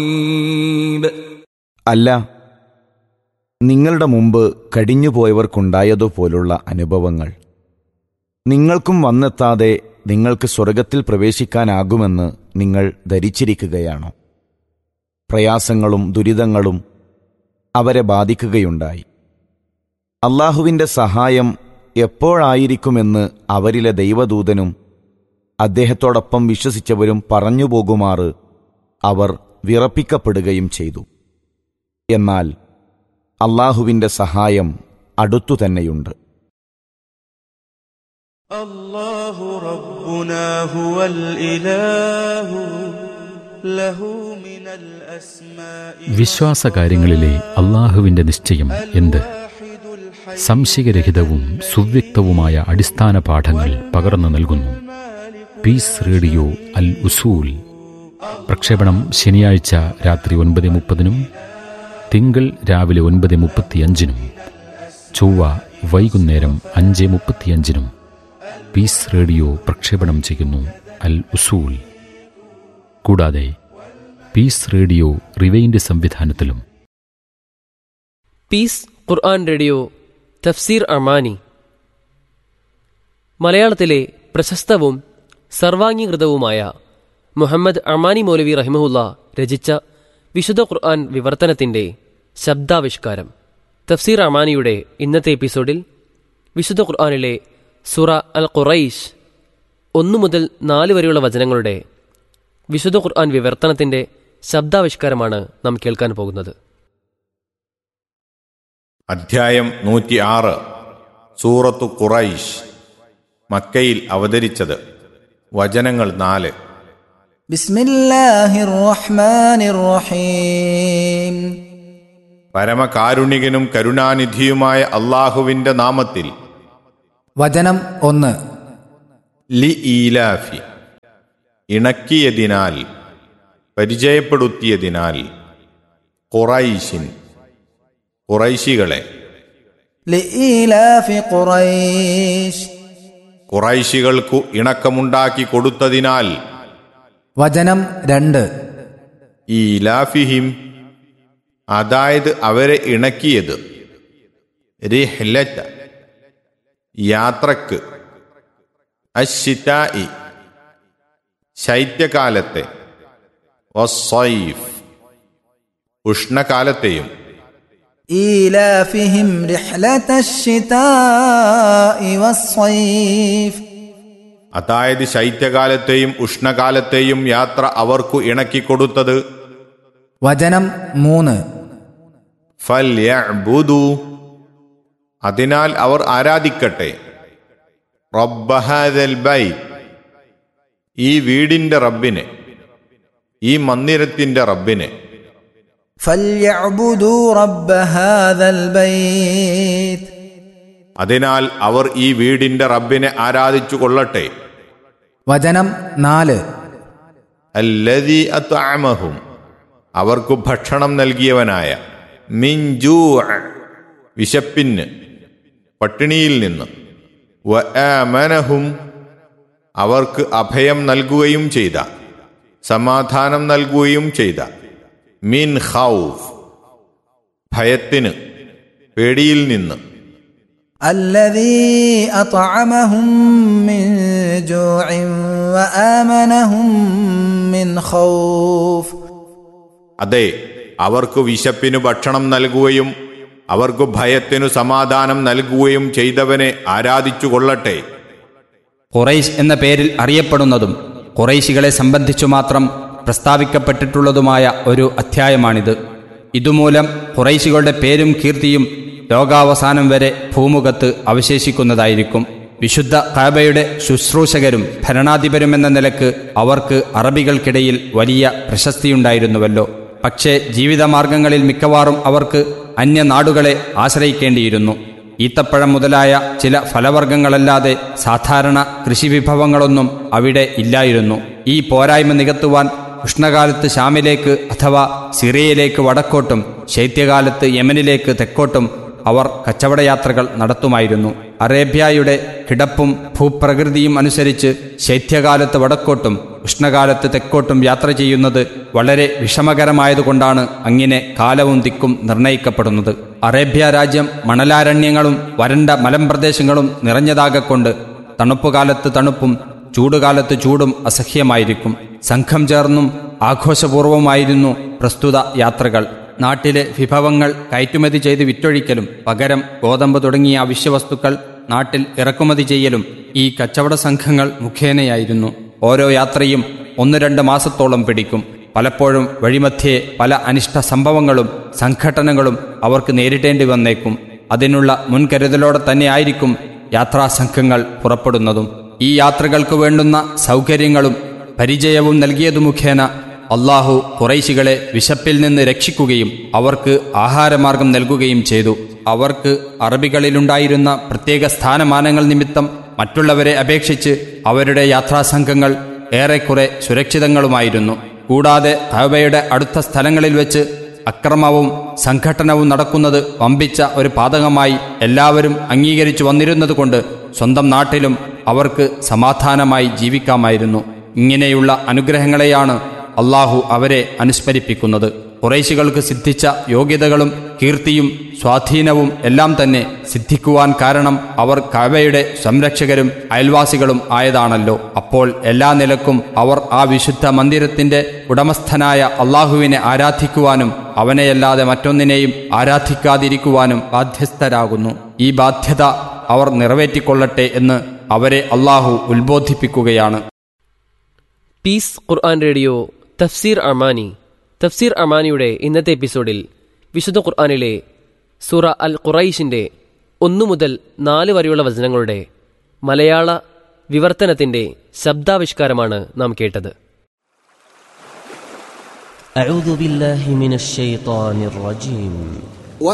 അല്ല നിങ്ങളുടെ മുമ്പ് കഴിഞ്ഞുപോയവർക്കുണ്ടായതുപോലുള്ള അനുഭവങ്ങൾ നിങ്ങൾക്കും വന്നെത്താതെ നിങ്ങൾക്ക് സ്വർഗത്തിൽ പ്രവേശിക്കാനാകുമെന്ന് നിങ്ങൾ ധരിച്ചിരിക്കുകയാണോ പ്രയാസങ്ങളും ദുരിതങ്ങളും അവരെ ബാധിക്കുകയുണ്ടായി അള്ളാഹുവിൻ്റെ സഹായം എപ്പോഴായിരിക്കുമെന്ന് അവരിലെ ദൈവദൂതനും അദ്ദേഹത്തോടൊപ്പം വിശ്വസിച്ചവരും പറഞ്ഞു പോകുമാറ് അവർ വിറപ്പിക്കപ്പെടുകയും ചെയ്തു എന്നാൽ അള്ളാഹുവിൻ്റെ സഹായം അടുത്തു തന്നെയുണ്ട് الله ربنا هو الإله له من الأسماء വിശ്വാസകാര്യങ്ങളിലെ അള്ളാഹുവിന്റെ നിശ്ചയം എന്ത് واحد الحي സംശയരഹിതവും സുവ്യക്തവുമായ അടിസ്ഥാന പാഠങ്ങൾ പകർന്നു നൽകുന്നു പീസ് റേഡിയോ അൽ ഉസൂൽ പ്രക്ഷേപണം ശനിയാഴ്ച രാത്രി ഒൻപത് മുപ്പതിനും തിങ്കൾ രാവിലെ ഒൻപത് മുപ്പത്തിയഞ്ചിനും ചൊവ്വ വൈകുന്നേരം അഞ്ച് മുപ്പത്തിയഞ്ചിനും പീസ് റേഡിയോ പ്രക്ഷേപണം ചെയ്യുന്നു അൽ ഉസൂൽ കൂടാതെ പീസ് റേഡിയോ റിവൈൻഡ് സംവിധാനത്തിലും Peace Quran Radio Tafseer Amani മലയാളത്തിലെ പ്രശസ്തവും സർവാംഗീകൃതവുമായ മുഹമ്മദ് അമാനി മൗലവി റഹിമഹുല്ല രചിച്ച വിശുദ്ധ ഖുർആൻ വിവർത്തനത്തിന്റെ ശബ്ദാവിഷ്കാരം തഫ്സീർ അമാനിയുടെ ഇന്നത്തെ എപ്പിസോഡിൽ വിശുദ്ധ ഖുർആനിലെ സുറ അൽ ഖുറൈഷ് ഒന്നു മുതൽ നാല് വരെയുള്ള വചനങ്ങളുടെ വിശുദ്ധ ഖുർആൻ വിവർത്തനത്തിന്റെ ശബ്ദാവിഷ്കാരമാണ് നാം കേൾക്കാൻ പോകുന്നത് അധ്യായം നൂറ്റി ആറ് സൂറത്തു ഖുറൈഷ് മക്കയിൽ അവതരിച്ചത് വചനങ്ങൾ നാല് بسم الله الرحمن الرحيم പരമകാരുണികനും കരുണാനിധിയുമായ അള്ളാഹുവിന്റെ നാമത്തിൽ വചനം ഒന്ന് ലി ഈലാഫി ഇണക്കിയതിനാൽ പരിചയപ്പെടുത്തിയതിനാൽ ഖുറൈശിൻ ഖുറൈശികളെ لإيلاف قريش ഖുറൈശികൾക്കു ഇണക്കമുണ്ടാക്കി കൊടുത്തതിനാൽ വചനം രണ്ട് ഈലാഫിഹിം അതായത് അവരെ ഇണക്കിയത് റിഹ്ലത്ത യാത്രക്ക് അശിതായി ശൈത്യകാലത്തെ വസ്സൈഫ് ഉഷ്ണകാലത്തെയും إيلافهم رحلة الشتاء والصيف അതായത് ശൈത്യകാലത്തെയും ഉഷ്ണകാലത്തെയും യാത്ര അവർക്കു ഇണക്കിക്കൊടുത്തത് വചനം മൂന്ന് ഫല്യഅ്ബുദു അതിനാൽ അവർ ആരാധിക്കട്ടെ റബ്ബഹാദൽ ബൈ ഈ വീടിന്റെ റബ്ബിനെ ഈ മന്ദിരത്തിന്റെ റബ്ബിനെ فليعبدوا رب هذا البيت അതിനാൽ അവർ ഈ വീടിന്റെ റബ്ബിനെ ആരാധിച്ചു കൊള്ളട്ടെ വചനം നാല് അല്ലതി അത്അമഹും അവർക്കു ഭക്ഷണം നൽകിയവനായ മിഞ്ചൂ വിശപ്പിന് പട്ടിണിയിൽ നിന്ന് വഅമനഹും അവർക്ക് അഭയം നൽകുകയും ചെയ്ത സമാധാനം നൽകുകയും ചെയ്ത മിൻ ഖൗഫ് ഭയത്തിന് പേടിയിൽ നിന്ന് الذي أطعمهم من جوع وآمنهم من خوف അതെ അവർക്ക് വിശപ്പിനു ഭക്ഷണം നൽകുകയും അവർക്ക് ഭയത്തിനു സമാധാനം നൽകുകയും ചെയ്തവനെ ആരാധിച്ചു കൊള്ളട്ടെ ഖുറൈശ് എന്ന പേരിൽ അറിയപ്പെടുന്നതും ഖുറൈശികളെ സംബന്ധിച്ചു മാത്രം പ്രസ്താവിക്കപ്പെട്ടിട്ടുള്ളതുമായ ഒരു അധ്യായമാണിത് ഇതുമൂലം ഖുറൈശികളുടെ പേരും കീർത്തിയും ലോകാവസാനം വരെ ഭൂമുഖത്ത് അവശേഷിക്കുന്നതായിരിക്കും വിശുദ്ധ കാബയുടെ ശുശ്രൂഷകരും ഭരണാധിപരും എന്ന നിലക്ക് അവർക്ക് അറബികൾക്കിടയിൽ വലിയ പ്രശസ്തിയുണ്ടായിരുന്നുവല്ലോ പക്ഷേ ജീവിതമാർഗങ്ങളിൽ മിക്കവാറും അവർക്ക് അന്യനാടുകളെ ആശ്രയിക്കേണ്ടിയിരുന്നു ഈത്തപ്പഴം മുതലായ ചില ഫലവർഗ്ഗങ്ങളല്ലാതെ സാധാരണ കൃഷിവിഭവങ്ങളൊന്നും അവിടെ ഇല്ലായിരുന്നു ഈ പോരായ്മ നികത്തുവാൻ ഉഷ്ണകാലത്ത് ഷാമിലേക്ക് അഥവാ സിറിയയിലേക്ക് വടക്കോട്ടും ശൈത്യകാലത്ത് യമനിലേക്ക് തെക്കോട്ടും അവർ കച്ചവടയാത്രകൾ നടത്തുമായിരുന്നു അറേബ്യയുടെ കിടപ്പും ഭൂപ്രകൃതിയും അനുസരിച്ച് ശൈത്യകാലത്ത് വടക്കോട്ടും ഉഷ്ണകാലത്ത് തെക്കോട്ടും യാത്ര ചെയ്യുന്നത് വളരെ വിഷമകരമായതുകൊണ്ടാണ് അങ്ങനെ കാലവും ദിക്കും നിർണയിക്കപ്പെടുന്നത് അറേബ്യ രാജ്യം മണലാരണ്യങ്ങളും വരണ്ട മലമ്പ്രദേശങ്ങളും നിറഞ്ഞതാകൊണ്ട് തണുപ്പുകാലത്ത് തണുപ്പും ചൂടുകാലത്ത് ചൂടും അസഹ്യമായിരിക്കും സംഘം ചേർന്നും ആഘോഷപൂർവമായിരുന്നു പ്രസ്തുത യാത്രകൾ നാട്ടിലെ വിഭവങ്ങൾ കയറ്റുമതി ചെയ്ത് വിറ്റൊഴിക്കലും പകരം ഗോതമ്പ് തുടങ്ങിയ അവശ്യവസ്തുക്കൾ നാട്ടിൽ ഇറക്കുമതി ചെയ്യലും ഈ കച്ചവട സംഘങ്ങൾ മുഖേനയായിരുന്നു ഓരോ യാത്രയും ഒന്ന് രണ്ട് മാസത്തോളം പിടിക്കും പലപ്പോഴും വഴിമധ്യേ പല അനിഷ്ട സംഭവങ്ങളും സംഘടനകളും അവർക്ക് നേരിടേണ്ടി വന്നേക്കും അതിനുള്ള മുൻകരുതലോടെ തന്നെയായിരിക്കും യാത്രാസംഘങ്ങൾ പുറപ്പെടുന്നതും ഈ യാത്രകൾക്ക് വേണ്ടുന്ന സൗകര്യങ്ങളും പരിചയവും നൽകിയതു മുഖേന അള്ളാഹു കുറൈശികളെ വിശപ്പിൽ നിന്ന് രക്ഷിക്കുകയും അവർക്ക് ആഹാരമാർഗം നൽകുകയും ചെയ്തു അവർക്ക് അറബികളിലുണ്ടായിരുന്ന പ്രത്യേക സ്ഥാനമാനങ്ങൾ നിമിത്തം മറ്റുള്ളവരെ അപേക്ഷിച്ച് അവരുടെ യാത്രാസംഘങ്ങൾ ഏറെക്കുറെ സുരക്ഷിതങ്ങളുമായിരുന്നു കൂടാതെ കഅബയുടെ അടുത്ത സ്ഥലങ്ങളിൽ വെച്ച് അക്രമവും സംഘട്ടനവും നടക്കുന്നത് വമ്പിച്ച ഒരു പാതകമായി എല്ലാവരും അംഗീകരിച്ചു വന്നിരുന്നതുകൊണ്ട് സ്വന്തം നാട്ടിലും അവർക്ക് സമാധാനമായി ജീവിക്കാമായിരുന്നു ഇങ്ങനെയുള്ള അനുഗ്രഹങ്ങളെയാണ് അള്ളാഹു അവരെ അനുസ്മരിപ്പിക്കുന്നത് കുറേശികൾക്ക് സിദ്ധിച്ച യോഗ്യതകളും കീർത്തിയും സ്വാധീനവും എല്ലാം തന്നെ സിദ്ധിക്കുവാൻ കാരണം അവർ കവയുടെ സംരക്ഷകരും അയൽവാസികളും ആയതാണല്ലോ അപ്പോൾ എല്ലാ നിലക്കും അവർ ആ വിശുദ്ധ മന്ദിരത്തിന്റെ ഉടമസ്ഥനായ അള്ളാഹുവിനെ ആരാധിക്കുവാനും അവനെയല്ലാതെ മറ്റൊന്നിനെയും ആരാധിക്കാതിരിക്കുവാനും ബാധ്യസ്ഥരാകുന്നു ഈ ബാധ്യത അവർ നിറവേറ്റിക്കൊള്ളട്ടെ എന്ന് അവരെ അള്ളാഹു ഉത്ബോധിപ്പിക്കുകയാണ് piece Quran Radio Tafseer Amani തഫ്സീർ അമാനിയുടെ ഇന്നത്തെ എപ്പിസോഡിൽ വിശുദ്ധ ഖുർആനിലെ സൂറ അൽ ഖുറൈഷിന്റെ ഒന്നു മുതൽ നാല് വരെയുള്ള വചനങ്ങളുടെ മലയാള വിവർത്തനത്തിന്റെ ശബ്ദാവിഷ്കാരമാണ് നാം കേട്ടത് أعوذ بالله من الشيطان الرجيم